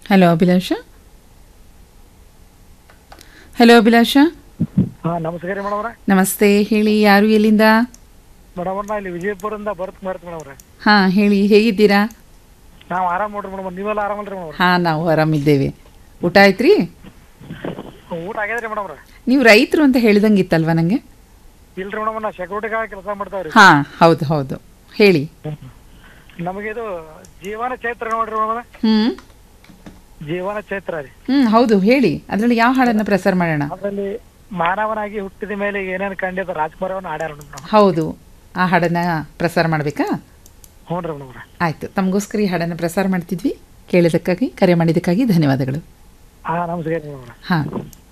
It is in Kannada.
ಹಲೋ ಅಭಿಲಾಷ ಹಲೋ ಅಭಿಲಾಷ ಹಾ ನಮಸ್ಕಾರ ಮೇಡಮ್ ಅವ್ರೆ ನಮಸ್ತೆ ಹೇಳಿ ಯಾರು ಎಲ್ಲಿಂದ ಮೇಡಮ್ ಅವ್ರ ನಾ ಇಲ್ಲಿ ವಿಜಯಪುರದಿಂದ ಬರ್ತ್ ಮಾಡ್ತೀವಿ ಮೇಡಮ್ ಅವ್ರೆ ಹಾಂ ಹೇಳಿ ಹೇಗಿದ್ದೀರಾ ನಾವು ಆರಾಮ್ ನೋಡ್ರಿ ಮೇಡಮ್ ನೀವೆಲ್ಲ ಆರಾಮಲ್ರಿ ಮೇಡಮ್ ಹಾಂ ನಾವು ಆರಾಮಿದ್ದೇವೆ ಊಟ ಆಯ್ತ್ರಿ ಊಟ ಆಗ್ಯದ್ರಿ ಮೇಡಮ್ ಅವ್ರೆ ನೀವು ರೈತರು ಅಂತ ಹೇಳ್ದಂಗಿತ್ತಲ್ವ ನನಗೆ ಇಲ್ರಿ ಮೇಡಮ್ ನಾ ಸೆಕ್ಯೂರಿಟಿಗಾಗಿ ಕೆಲಸ ಮಾಡ್ತಾವ್ರಿ ಹಾಂ ಹೌದು ಹೌದು ಹೇಳಿ ನಮಗೆ ಇದು ಜೀವನ ಚೈತ್ರ ನೋಡ್ರಿ ಮೇಡಮ್ ಅವ್ರೆ ಹ್ಞೂ ಜೀವನ ಚೈತ್ರ ರೀ ಹ್ಞೂ ಹೌದು ಹೇಳಿ ಅದರಲ್ಲಿ ಯಾವ ಹಾಡನ್ನು ಪ್ರಸಾರ ಮಾಡೋಣ ಅದರಲ್ಲಿ ಮಾನವನಾಗಿ ಹುಟ್ಟಿದ ಮೇಲೆ ಏನೇನು ಕಂಡಿದ್ದ ರಾಜ್ಕುಮಾರ್ ಅವ್ರನ್ನ ಆಡ್ಯಾರ ನೋಡಿ ಮೇಡಮ್ ಹೌದು ಆ ಹಾಡನ್ನು ಪ್ರಸಾರ ಮಾಡಬೇಕಾ ಹ್ಞೂ ರೀ ಮೇಡಮ್ ಅವ್ರೆ ಆಯಿತು ತಮಗೋಸ್ಕರ ಈ ಹಾಡನ್ನು ಪ್ರಸಾರ ಮಾಡ್ತಿದ್ವಿ ಕೇಳಿದ್ದಕ್ಕಾಗಿ ಕರೆ ಮಾಡಿದ್ದಕ್ಕಾಗಿ ಧನ್ಯವಾದಗಳು ಹಾ ನಮಸ್ಕಾರ ಮೇಡಮ್ ಅವ್ರೆ ಹಾಂ